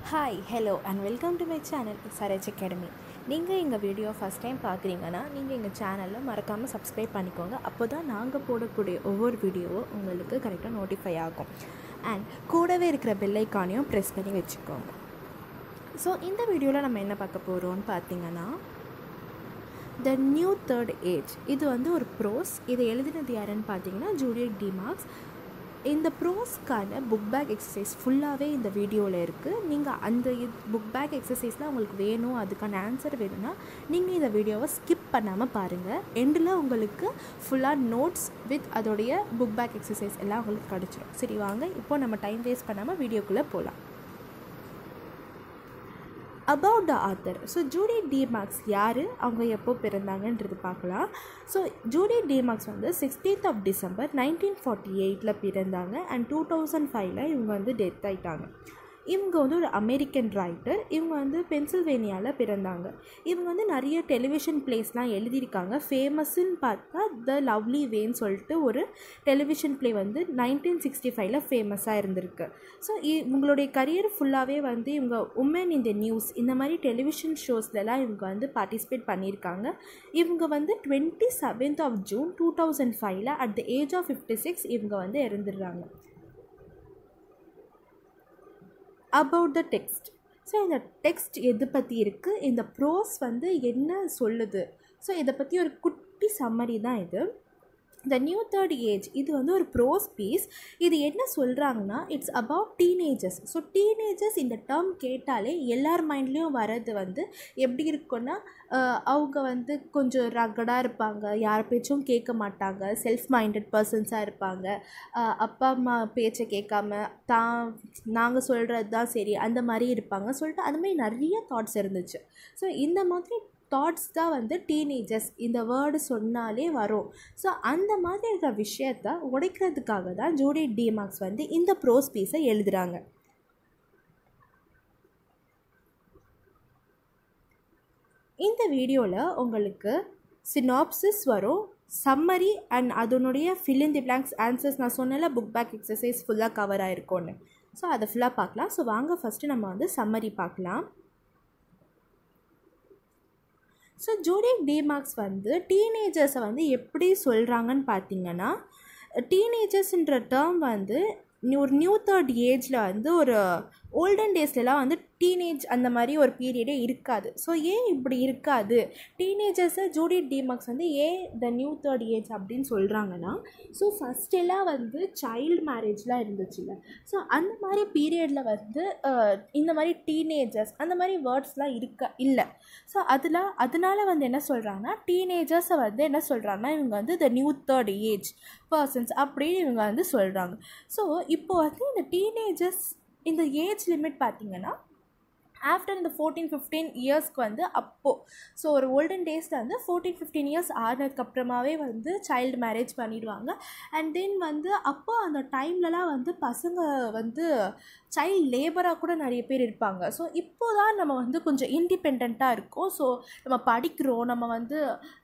Hi hello and welcome to my channel சரேஜ் academy நீங்கள் எங்கள் வீடியோ ஃபஸ்ட் டைம் பார்க்குறீங்கன்னா நீங்கள் எங்கள் சேனலில் மறக்காமல் சப்ஸ்கிரைப் பண்ணிக்கோங்க அப்போ தான் நாங்கள் போடக்கூடிய ஒவ்வொரு வீடியோவும் உங்களுக்கு கரெக்டாக நோட்டிஃபை ஆகும் அண்ட் கூடவே இருக்கிற பெல் ஐக்கானையும் ப்ரெஸ் பண்ணி வச்சுக்கோங்க ஸோ இந்த வீடியோவில் நம்ம என்ன பார்க்க போகிறோம்னு பார்த்தீங்கன்னா த நியூ தேர்ட் ஏஜ் இது வந்து ஒரு ப்ரோஸ் இதை எழுதினது யாருன்னு பார்த்தீங்கன்னா ஜூலியட் டிமார்க்ஸ் இந்த ப்ரோஸ்க்கான புக் பேக் எக்ஸசைஸ் ஃபுல்லாகவே இந்த வீடியோவில் இருக்குது நீங்கள் அந்த புக் பேக் எக்ஸசைஸ்லாம் உங்களுக்கு வேணும் அதுக்கான ஆன்சர் வேணும்னா நீங்கள் இந்த வீடியோவை ஸ்கிப் பண்ணாமல் பாருங்கள் எண்டில் உங்களுக்கு ஃபுல்லாக நோட்ஸ் வித் அதோடைய புக் பேக் எக்ஸசைஸ் எல்லாம் உங்களுக்கு கிடச்சிரும் சரி வாங்க இப்போ நம்ம டைம் வேஸ்ட் பண்ணாமல் வீடியோக்குள்ளே போகலாம் about the author so Judy Demarks யார் அவங்க எப்போ பிறந்தாங்கன்றது பார்க்கலாம் ஸோ ஜூடி டிமார்க்ஸ் வந்து sixteenth of December nineteen forty எயிட்டில் பிறந்தாங்க அண்ட் டூ தௌசண்ட் ஃபைவ்ல இவங்க வந்து டெத் ஆயிட்டாங்க இவங்க வந்து ஒரு அமெரிக்கன் ரைட்டர் இவங்க வந்து பென்சில்வேனியாவில் பிறந்தாங்க இவங்க வந்து நிறைய டெலிவிஷன் பிளேஸ்லாம் எழுதியிருக்காங்க ஃபேமஸ்ன்னு பார்த்தா த லவ்லி வேன்னு சொல்லிட்டு ஒரு டெலிவிஷன் ப்ளே வந்து நைன்டீன் சிக்ஸ்டி ஃபைவ்ல ஃபேமஸாக இருந்திருக்கு ஸோ இவங்களுடைய கரியர் ஃபுல்லாகவே வந்து இவங்க உமன் இன் த நியூஸ் இந்த மாதிரி டெலிவிஷன் ஷோஸ்லலாம் இவங்க வந்து பார்ட்டிசிபேட் பண்ணியிருக்காங்க இவங்க வந்து twenty seventh of June two thousand ஃபைவ்ல at the age of fifty six இவங்க வந்து இறந்துடுறாங்க அபவுட் த டெக்ஸ்ட் ஸோ இந்த டெக்ஸ்ட் எது பற்றி இருக்குது இந்த ப்ரோஸ் வந்து என்ன சொல்லுது ஸோ இதை பற்றி ஒரு குட்டி சம்மரி தான் இது த நியூ தேர்ட் ஏஜ் இது வந்து ஒரு ப்ரோஸ் பீஸ் இது என்ன சொல்கிறாங்கன்னா it's about teenagers so teenagers இந்த டேர்ம் கேட்டாலே எல்லார் மைண்ட்லேயும் வர்றது வந்து எப்படி இருக்குன்னா அவங்க வந்து கொஞ்சம் ரகடாக இருப்பாங்க யார் பேச்சும் கேட்க மாட்டாங்க செல்ஃப் மைண்டட் பர்சன்ஸாக இருப்பாங்க அப்பா அம்மா பேச்சை கேட்காம தான் நாங்கள் சொல்கிறது தான் சரி அந்த மாதிரி இருப்பாங்க சொல்லிட்டு அந்த மாதிரி நிறைய தாட்ஸ் இருந்துச்சு ஸோ இந்த மாதிரி தாட்ஸ் தான் வந்து டீனேஜர்ஸ் இந்த வேர்டு சொன்னாலே வரும் ஸோ அந்த மாதிரி இருக்கிற விஷயத்த உடைக்கிறதுக்காக தான் ஜூடி டிமார்க்ஸ் வந்து இந்த ப்ரோஸ் பீஸை எழுதுகிறாங்க இந்த வீடியோவில் உங்களுக்கு சினாப்சிஸ் வரும் சம்மரி அண்ட் அதனுடைய fill in the blanks answers நான் சொன்னல புக் பேக் எக்ஸசைஸ் ஃபுல்லாக கவர் ஆகிருக்கோன்னு ஸோ அதை ஃபுல்லாக பார்க்கலாம் ஸோ வாங்க ஃபஸ்ட்டு நம்ம வந்து சம்மரி பார்க்கலாம் ஸோ ஜூடியக் டிமார்க்ஸ் வந்து டீனேஜர்ஸை வந்து எப்படி சொல்கிறாங்கன்னு பார்த்தீங்கன்னா டீனேஜர்ஸ்ன்ற டேர்ம் வந்து ஒரு நியூ தேர்ட் ஏஜில் வந்து ஒரு ஓல்டன் டேஸ்லலாம் வந்து டீனேஜ் அந்த மாதிரி ஒரு பீரியடே இருக்காது ஸோ ஏன் இப்படி இருக்காது டீனேஜர்ஸை ஜூடி டிமார்க்ஸ் வந்து ஏன் த நியூ தேர்ட் ஏஜ் அப்படின்னு சொல்கிறாங்கன்னா ஸோ ஃபஸ்ட்டெல்லாம் வந்து சைல்டு மேரேஜ்லாம் இருந்துச்சுல்ல ஸோ அந்த மாதிரி பீரியடில் வந்து இந்த மாதிரி டீனேஜர்ஸ் அந்த மாதிரி வேர்ட்ஸ்லாம் இருக்க இல்லை ஸோ அதில் அதனால வந்து என்ன சொல்கிறாங்கன்னா டீனேஜர்ஸை வந்து என்ன சொல்கிறாங்கன்னா இவங்க வந்து the new third age persons அப்படின்னு இவங்க வந்து சொல்கிறாங்க ஸோ இப்போ வந்து இந்த டீனேஜர்ஸ் இந்த ஏஜ் லிமிட் பார்த்திங்கன்னா ஆஃப்டர் இந்த ஃபோர்டீன் ஃபிஃப்டீன் இயர்ஸ்க்கு வந்து அப்போது ஸோ ஒரு ஓல்டன் டேஸில் வந்து ஃபோர்டீன் ஃபிஃப்டீன் இயர்ஸ் ஆனதுக்கப்புறமாவே வந்து சைல்டு மேரேஜ் பண்ணிடுவாங்க அண்ட் தென் வந்து அப்போ அந்த டைம்லலாம் வந்து பசங்க வந்து சைல்டு லேபராக கூட நிறைய பேர் இருப்பாங்க ஸோ இப்போ தான் நம்ம வந்து கொஞ்சம் இண்டிபெண்ட்டாக இருக்கோம் ஸோ நம்ம படிக்கிறோம் நம்ம வந்து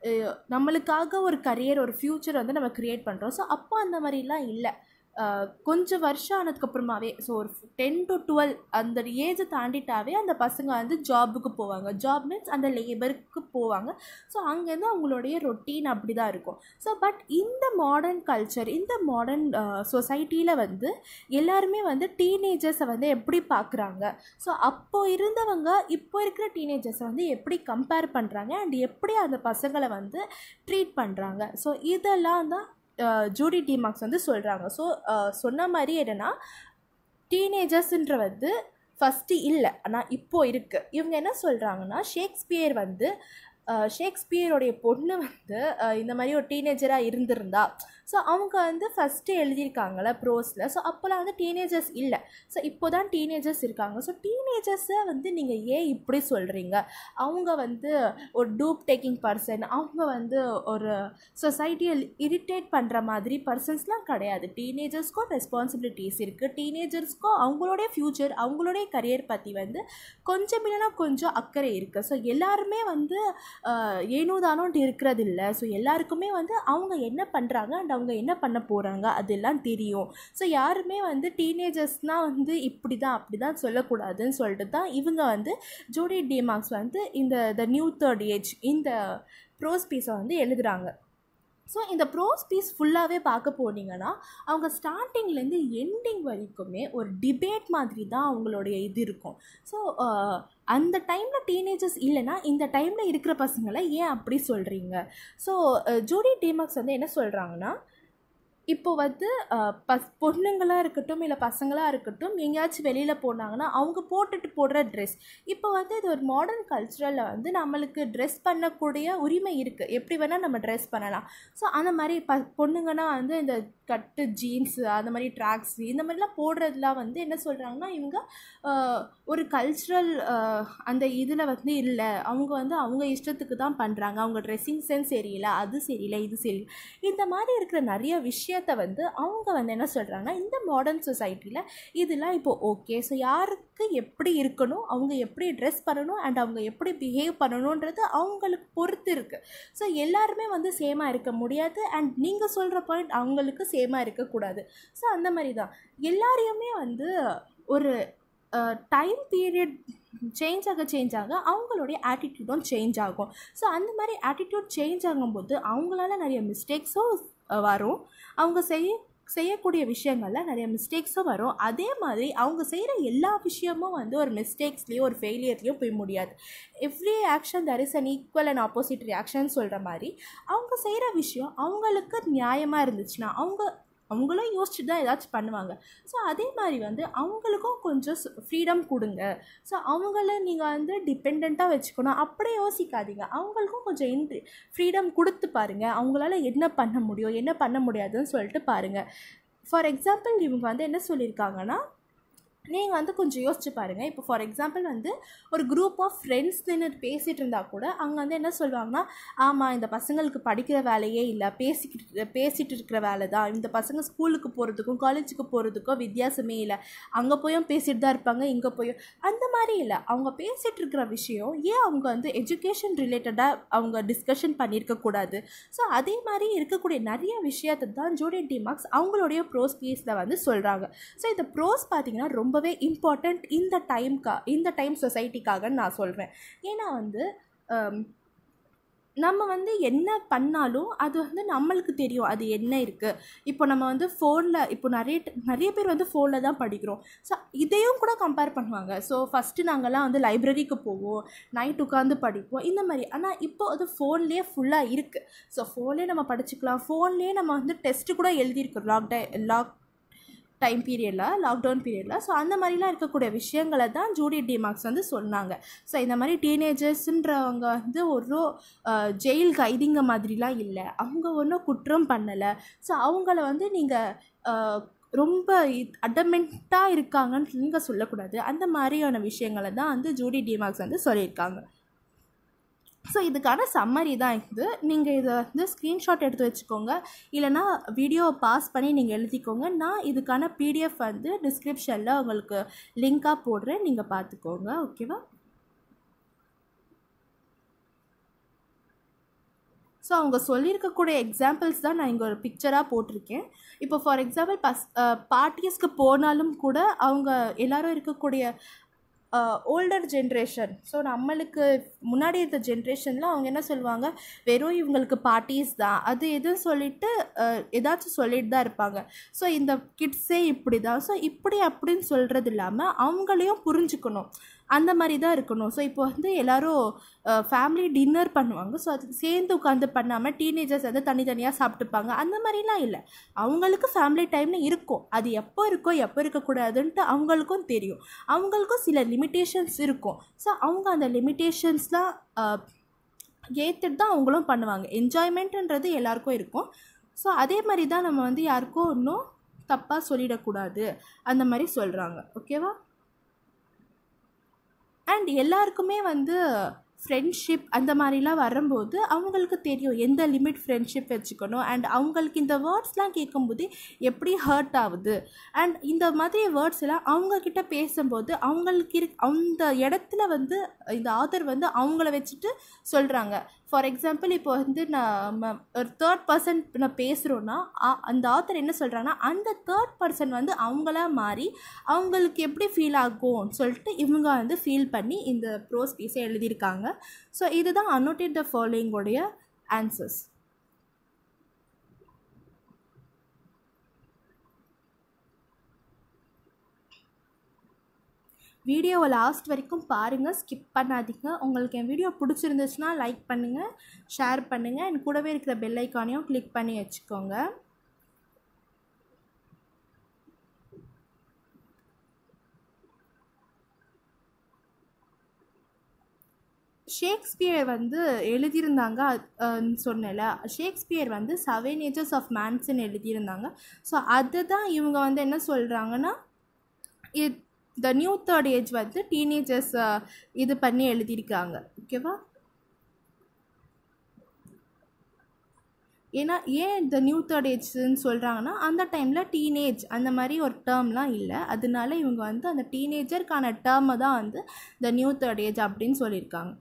நம்மளுக்காக ஒரு கரியர் ஒரு ஃப்யூச்சர் வந்து நம்ம க்ரியேட் பண்ணுறோம் ஸோ அப்போ அந்த மாதிரிலாம் இல்லை கொஞ்சம் வருஷம் ஆனதுக்கப்புறமாவே ஸோ ஒரு டென் டு டுவெல் அந்த ஏஜை தாண்டிட்டாவே அந்த பசங்க வந்து ஜாபுக்கு போவாங்க ஜாப் மீன்ஸ் அந்த லேபருக்கு போவாங்க ஸோ அங்கேருந்து அவங்களுடைய ரொட்டீன் அப்படி தான் இருக்கும் ஸோ பட் இந்த மாடர்ன் கல்ச்சர் இந்த மாடர்ன் சொசைட்டியில் வந்து எல்லாருமே வந்து டீனேஜர்ஸை வந்து எப்படி பார்க்குறாங்க ஸோ அப்போ இருந்தவங்க இப்போ இருக்கிற டீனேஜர்ஸை வந்து எப்படி கம்பேர் பண்ணுறாங்க அண்ட் எப்படி அந்த பசங்களை வந்து ட்ரீட் பண்ணுறாங்க ஸோ இதெல்லாம் தான் ஜூடி டிமார்க்ஸ் வந்து சொல்கிறாங்க ஸோ சொன்ன மாதிரி என்னென்னா டீனேஜர்ஸ்ன்ற வந்து ஃபஸ்ட்டு இல்லை ஆனால் இப்போது இருக்குது இவங்க என்ன சொல்கிறாங்கன்னா ஷேக்ஸ்பியர் வந்து ஷேக்ஸ்பியருடைய பொண்ணு வந்து இந்த மாதிரி ஒரு டீனேஜராக இருந்திருந்தா ஸோ அவங்க வந்து ஃபஸ்ட்டு எழுதியிருக்காங்கள ப்ரோஸில் ஸோ அப்போல்லாம் வந்து டீனேஜர்ஸ் இல்லை ஸோ இப்போ தான் டீனேஜர்ஸ் இருக்காங்க ஸோ டீனேஜர்ஸை வந்து நீங்கள் ஏன் இப்படி சொல்கிறீங்க அவங்க வந்து ஒரு டூப் டேக்கிங் பர்சன் அவங்க வந்து ஒரு சொசைட்டியை இரிட்டேட் பண்ணுற மாதிரி பர்சன்ஸ்லாம் கிடையாது டீனேஜர்ஸ்க்கும் ரெஸ்பான்சிபிலிட்டிஸ் இருக்குது டீனேஜர்ஸ்க்கும் அவங்களுடைய ஃப்யூச்சர் அவங்களுடைய கரியர் பற்றி வந்து கொஞ்சம் இல்லைனா கொஞ்சம் அக்கறை இருக்குது ஸோ எல்லாருமே வந்து ஏனோ தானோன்ட்டு இருக்கிறது இல்லை ஸோ எல்லாருக்குமே வந்து அவங்க என்ன பண்ணுறாங்க அண்ட் அவங்க என்ன பண்ண போகிறாங்க அதெல்லாம் தெரியும் ஸோ யாருமே வந்து டீனேஜர்ஸ்னால் வந்து இப்படி தான் அப்படி தான் சொல்லக்கூடாதுன்னு சொல்லிட்டு தான் இவங்க வந்து ஜோடி டிமார்க்ஸ் வந்து இந்த த நியூ தேர்ட் ஏஜ் இந்த ப்ரோஸ் பீஸை வந்து எழுதுகிறாங்க ஸோ இந்த ப்ரோஸ் பீஸ் ஃபுல்லாகவே பார்க்க போனீங்கன்னா அவங்க ஸ்டார்டிங்லேருந்து எண்டிங் வரைக்குமே ஒரு டிபேட் மாதிரி தான் அவங்களுடைய இது இருக்கும் ஸோ அந்த டைமில் டீனேஜர்ஸ் இல்லைன்னா இந்த டைமில் இருக்கிற பசங்களை ஏன் அப்படி சொல்கிறீங்க ஸோ ஜோடி டிமார்க்ஸ் வந்து என்ன சொல்கிறாங்கன்னா இப்போ வந்து அஹ், பஸ் பொண்ணுங்களாக இருக்கட்டும் இல்லை பசங்களாக இருக்கட்டும் எங்கேயாச்சும் வெளியில் போனாங்கன்னா அவங்க போட்டுட்டு போடுற ட்ரெஸ் இப்போ வந்து இது ஒரு மாடர்ன் கல்ச்சுரலில் வந்து நம்மளுக்கு ட்ரெஸ் பண்ணக்கூடிய உரிமை இருக்குது எப்படி வேணால் நம்ம ட்ரெஸ் பண்ணலாம் ஸோ அந்த மாதிரி ப பொண்ணுங்கன்னா வந்து இந்த கட்டு ஜீன்ஸு அந்த மாதிரி ட்ராக்ஸு இந்த மாதிரிலாம் போடுறதுலாம் வந்து என்ன சொல்கிறாங்கன்னா இவங்க அஹ், ஒரு கல்ச்சுரல் அந்த இதில் வந்து இல்லை அவங்க வந்து அவங்க இஷ்டத்துக்கு தான் பண்ணுறாங்க அவங்க ட்ரெஸ்ஸிங் சென்ஸ் சரியில்லை அது சரியில்லை இது சரியில்லை இந்த மாதிரி இருக்கிற நிறைய விஷயத்த வந்து அவங்க வந்து என்ன சொல்கிறாங்கன்னா இந்த மாடர்ன் சொசைட்டியில் இதெல்லாம் இப்போ ஓகே ஸோ யாருக்கு எப்படி இருக்கணும் அவங்க எப்படி ட்ரெஸ் பண்ணணும் அண்ட் அவங்க எப்படி பிஹேவ் பண்ணணுன்றது அவங்களுக்கு பொறுத்து இருக்குது ஸோ எல்லாருமே வந்து சேமாக இருக்க முடியாது அண்ட் நீங்கள் சொல்கிற பாயிண்ட் அவங்களுக்கு சேமாக இருக்கக்கூடாது ஸோ அந்த மாதிரி தான் எல்லாரையுமே வந்து ஒரு டைம் பீரியட் சேஞ்ச் ஆக சேஞ்ச் ஆக அவங்களுடைய ஆட்டிடியூடும் சேஞ்ச் ஆகும் ஸோ அந்த மாதிரி ஆட்டிடியூட் சேஞ்ச் ஆகும்போது அவங்களால நிறைய மிஸ்டேக்ஸும் வரும் அவங்க செய்ய செய்யக்கூடிய விஷயங்களில் நிறைய மிஸ்டேக்ஸும் வரும் அதே மாதிரி அவங்க செய்கிற எல்லா விஷயமும் வந்து ஒரு மிஸ்டேக்ஸ்லேயும் ஒரு ஃபெயிலியர்லேயும் போய் முடியாது every action there is an equal and opposite reaction சொல்கிற மாதிரி அவங்க செய்கிற விஷயம் அவங்களுக்கு நியாயமாக இருந்துச்சுன்னா அவங்க அவங்களும் யோசிச்சுட்டு தான் ஏதாச்சும் பண்ணுவாங்க ஸோ அதே மாதிரி வந்து அவங்களுக்கும் கொஞ்சம் ஃப்ரீடம் கொடுங்க ஸோ அவங்கள நீங்கள் வந்து டிபெண்ட்டாக வச்சுக்கணும் அப்படியே யோசிக்காதீங்க அவங்களுக்கும் கொஞ்சம் இன்ட்ரி ஃப்ரீடம் கொடுத்து பாருங்கள் அவங்களால என்ன பண்ண முடியும் என்ன பண்ண முடியாதுன்னு சொல்லிட்டு பாருங்கள் ஃபார் எக்ஸாம்பிள் இவங்க வந்து என்ன சொல்லியிருக்காங்கன்னா நீங்கள் வந்து கொஞ்சம் யோசிச்சு பாருங்கள் இப்போ ஃபார் எக்ஸாம்பிள் வந்து ஒரு குரூப் ஆஃப் ஃப்ரெண்ட்ஸ் நின்று பேசிகிட்டு இருந்தால் கூட அங்கே வந்து என்ன சொல்லுவாங்கன்னா ஆமாம் இந்த பசங்களுக்கு படிக்கிற வேலையே இல்லை பேசிக்கிட்டு பேசிகிட்டு இருக்கிற வேலை தான் இந்த பசங்க ஸ்கூலுக்கு போகிறதுக்கும் காலேஜுக்கு போகிறதுக்கும் வித்தியாசமே இல்லை அங்கே போயும் பேசிட்டு தான் இருப்பாங்க இங்கே போயும் அந்த மாதிரி இல்லை அவங்க பேசிகிட்டு இருக்கிற விஷயம் ஏன் அவங்க வந்து எஜுகேஷன் ரிலேட்டடாக அவங்க டிஸ்கஷன் பண்ணியிருக்கக்கூடாது ஸோ அதே மாதிரி இருக்கக்கூடிய நிறைய விஷயத்தை தான் ஜோடி டிமார்க்ஸ் அவங்களுடைய ப்ரோஸ் பீஸில் வந்து சொல்கிறாங்க ஸோ இந்த ப்ரோஸ் பார்த்தீங்கன்னா ரொம்பவே இம்பார்ட்டண்ட் இந்த டைம்க்கா இந்த டைம் சொசைட்டிக்காக நான் சொல்கிறேன் ஏன்னா வந்து ஹம், நம்ம வந்து என்ன பண்ணாலும் அது வந்து நம்மளுக்கு தெரியும் அது என்ன இருக்குது இப்போ நம்ம வந்து ஃபோனில் இப்போ நிறைய ட- நிறைய பேர் வந்து ஃபோனில் தான் படிக்கிறோம் ஸோ இதையும் கூட கம்பேர் பண்ணுவாங்க ஸோ ஃபஸ்ட்டு நாங்கள்லாம் வந்து லைப்ரரிக்கு போவோம் நைட் உட்காந்து படிப்போம் இந்த மாதிரி ஆனால் இப்போ அது ஃபோன்லேயே ஃபுல்லாக இருக்குது ஸோ ஃபோன்லேயே நம்ம படிச்சுக்கலாம் ஃபோன்லேயே நம்ம வந்து டெஸ்ட்டு கூட எழுதியிருக்கோம் லாக் டை லாக் டைம் பீரியடில் லாக்டவுன் பீரியடில் ஸோ அந்த மாதிரிலாம் இருக்கக்கூடிய விஷயங்களை தான் ஜூடி டிமார்க்ஸ் வந்து சொன்னாங்க ஸோ இந்த மாதிரி டீனேஜர்ஸுன்றவங்க வந்து ஒரு ஜெயில் கைதிங்க மாதிரிலாம் இல்லை அவங்க ஒன்றும் குற்றம் பண்ணலை ஸோ அவங்கள வந்து நீங்கள் ரொம்ப அடமெண்ட்டாக இருக்காங்கன்னு நீங்கள் சொல்லக்கூடாது அந்த மாதிரியான விஷயங்களை தான் வந்து ஜூடி டிமார்க்ஸ் வந்து சொல்லியிருக்காங்க ஸோ இதுக்கான சம்மரி தான் இது நீங்கள் இதை வந்து ஸ்க்ரீன்ஷாட் எடுத்து வச்சுக்கோங்க இல்லைனா வீடியோவை பாஸ் பண்ணி நீங்கள் எழுதிக்கோங்க நான் இதுக்கான பிடிஎஃப் வந்து டிஸ்கிரிப்ஷனில் உங்களுக்கு லிங்காக போடுறேன் நீங்கள் பார்த்துக்கோங்க ஓகேவா ஸோ அவங்க சொல்லியிருக்கக்கூடிய எக்ஸாம்பிள்ஸ் தான் நான் இங்கே ஒரு பிக்சராக போட்டிருக்கேன் இப்போ ஃபார் எக்ஸாம்பிள் பஸ் பார்ட்டிஸ்க்கு போனாலும் கூட அவங்க எல்லாரும் இருக்கக்கூடிய ஓல்டர் ஜென்ரேஷன் ஸோ நம்மளுக்கு முன்னாடி இருந்த ஜென்ரேஷனில் அவங்க என்ன சொல்லுவாங்க வெறும் இவங்களுக்கு பார்ட்டிஸ் தான் அது எதுவும் சொல்லிட்டு அஹ், ஏதாச்சும் சொல்லிட்டு தான் இருப்பாங்க ஸோ இந்த கிட்ஸே இப்படி தான் ஸோ இப்படி அப்படின்னு சொல்கிறது இல்லாமல் அவங்களையும் புரிஞ்சுக்கணும் அந்த மாதிரி தான் இருக்கணும் ஸோ இப்போ வந்து எல்லோரும் ஃபேமிலி டின்னர் பண்ணுவாங்க ஸோ அது சேர்ந்து உட்காந்து பண்ணாமல் டீனேஜர்ஸ் வந்து தனித்தனியாக சாப்பிட்டுப்பாங்க அந்த மாதிரிலாம் இல்லை அவங்களுக்கு ஃபேமிலி டைம்னு இருக்கும் அது எப்போ இருக்கோ எப்போ இருக்கக்கூடாதுன்ட்டு அவங்களுக்கும் தெரியும் அவங்களுக்கும் சில லிமிட்டேஷன்ஸ் இருக்கும் ஸோ அவங்க அந்த லிமிட்டேஷன்ஸ்லாம் ஏற்றுட்டு தான் அவங்களும் பண்ணுவாங்க என்ஜாய்மெண்ட்டுன்றது எல்லாருக்கும் இருக்கும் ஸோ அதே மாதிரி தான் நம்ம வந்து யாருக்கும் இன்னும் தப்பாக சொல்லிடக்கூடாது அந்த மாதிரி சொல்கிறாங்க ஓகேவா அண்ட் எல்லாருக்குமே வந்து ஃப்ரெண்ட்ஷிப் அந்த மாதிரிலாம் வரும்போது அவங்களுக்கு தெரியும் எந்த லிமிட் ஃப்ரெண்ட்ஷிப் வச்சுக்கணும் அண்ட் அவங்களுக்கு இந்த வேர்ட்ஸ்லாம் கேட்கும்போது எப்படி ஹர்ட் ஆகுது அண்ட் இந்த மாதிரி வேர்ட்ஸ் எல்லாம் அவங்கக்கிட்ட பேசும்போது அவங்களுக்கு இரு அந்த இடத்துல வந்து இந்த ஆத்தர் வந்து அவங்கள வச்சுட்டு சொல்கிறாங்க ஃபார் எக்ஸாம்பிள் இப்போ வந்து நம்ம ஒரு தேர்ட் பர்சன் நான் பேசுகிறோன்னா அந்த ஆத்தர் என்ன சொல்கிறாங்கன்னா அந்த தேர்ட் பர்சன் வந்து அவங்களா மாறி அவங்களுக்கு எப்படி ஃபீல் ஆகும்னு சொல்லிட்டு இவங்க வந்து ஃபீல் பண்ணி இந்த ப்ரோஸ் பீஸை எழுதியிருக்காங்க ஸோ இதுதான் அன்னோட்டேட் த ஃபாலோயிங்கோடைய ஆன்சர்ஸ் வீடியோவை லாஸ்ட் வரைக்கும் பாருங்கள் ஸ்கிப் பண்ணாதீங்க உங்களுக்கு என் வீடியோ பிடிச்சிருந்துச்சுன்னா லைக் பண்ணுங்கள் ஷேர் பண்ணுங்கள் என் கூடவே இருக்கிற பெல் ஐக்கானையும் கிளிக் பண்ணி வச்சுக்கோங்க ஷேக்ஸ்பியர் வந்து எழுதியிருந்தாங்க சொன்னல ஷேக்ஸ்பியர் வந்து செவன் ஏஜஸ் ஆஃப் மேன்ஸ்ன்னு எழுதியிருந்தாங்க ஸோ அதை தான் இவங்க வந்து என்ன சொல்கிறாங்கன்னா இது த நியூ தேர்ட் ஏஜ் வந்து டீனேஜர்ஸ் இது பண்ணி எழுதியிருக்காங்க ஓகேவா ஏன்னா ஏன் இந்த நியூ தேர்ட் ஏஜ்னு சொல்கிறாங்கன்னா அந்த டைமில் டீனேஜ் அந்த மாதிரி ஒரு டேர்ம்லாம் இல்லை அதனால இவங்க வந்து அந்த டீனேஜருக்கான டேர்மை தான் வந்து த நியூ தேர்ட் ஏஜ் அப்படின்னு சொல்லியிருக்காங்க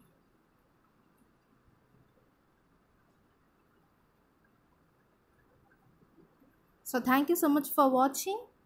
So thank you so much for watching.